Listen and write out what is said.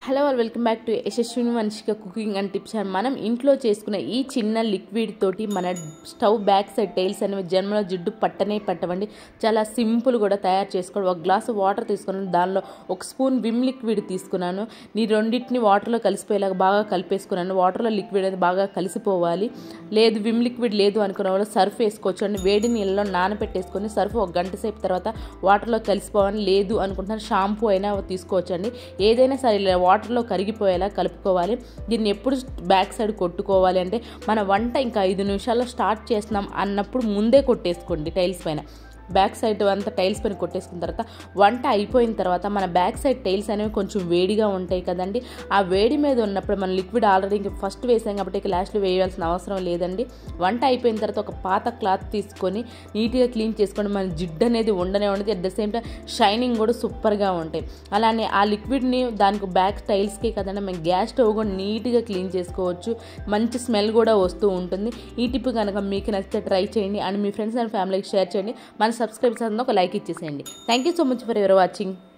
hello all welcome back to Yashaswini Vamshika cooking and tips and మనం ఇంట్లో చేసుకునే ఈ చిన్న లిక్విడ్ తోటి మన స్టవ్ బ్యాక్ సైడ్ టైల్స్ అనేవి జన్మలో జిడ్డు పట్టనే పట్టవండి చాలా సింపుల్ కూడా తయారు చేసుకోవడం ఒక గ్లాసు వాటర్ తీసుకున్నాను దానిలో ఒక స్పూన్ విమ్ లిక్విడ్ తీసుకున్నాను నీ రెండింటిని వాటర్లో కలిసిపోయేలాగా బాగా కలిపేసుకున్నాను వాటర్లో లిక్విడ్ అనేది బాగా కలిసిపోవాలి లేదు విమ్ లిక్విడ్ లేదు అనుకున్న వాళ్ళు సర్ఫ్ వేసుకోవచ్చు అండి వేడి నీళ్ళలో నానబెట్టేసుకొని సర్ఫ్ ఒక గంట సేపు తర్వాత వాటర్లో కలిసిపోవాలని లేదు అనుకుంటున్నాను షాంపూ అయినా తీసుకోవచ్చు అండి ఏదైనా సరే ఇలా వాటర్లో కరిగిపోయేలా కలుపుకోవాలి దీన్ని ఎప్పుడు బ్యాక్ సైడ్ కొట్టుకోవాలి అంటే మన వంట ఇంకా ఐదు నిమిషాల్లో స్టార్ట్ చేస్తున్నాం అన్నప్పుడు ముందే కొట్టేసుకోండి టైల్స్ పైన బ్యాక్ సైడ్ అంతా టైల్స్ పైన కొట్టేసుకున్న తర్వాత వంట అయిపోయిన తర్వాత మన బ్యాక్ సైడ్ టైల్స్ అనేవి కొంచెం వేడిగా ఉంటాయి కదండి ఆ వేడి మీద ఉన్నప్పుడు మన లిక్విడ్ ఆల్రెడీ ఇంకా ఫస్ట్ వేసాం కాబట్టి ఇక లాస్ట్లో వేయాల్సిన అవసరం లేదండి వంట అయిపోయిన తర్వాత ఒక పాత క్లాత్ తీసుకొని నీట్గా క్లీన్ చేసుకొని మన జిడ్డు అనేది ఉండనే ఉండదు at the same time shining కూడా సూపర్గా ఉంటాయి అలానే ఆ లిక్విడ్ని దానికి బ్యాక్ టైల్స్కి కదండి మేము గ్యాస్ స్టవ్ కూడా నీట్గా క్లీన్ చేసుకోవచ్చు మంచి స్మెల్ కూడా వస్తూ ఉంటుంది ఈ టిప్ కనుక మీకు నచ్చితే ట్రై చేయండి అండ్ మీ ఫ్రెండ్స్ అండ్ ఫ్యామిలీకి షేర్ చేయండి మన సబ్స్క్రైబర్స్ అందరూ ఒక లైక్ ఇచ్చేసేయండి thank you so much for your watching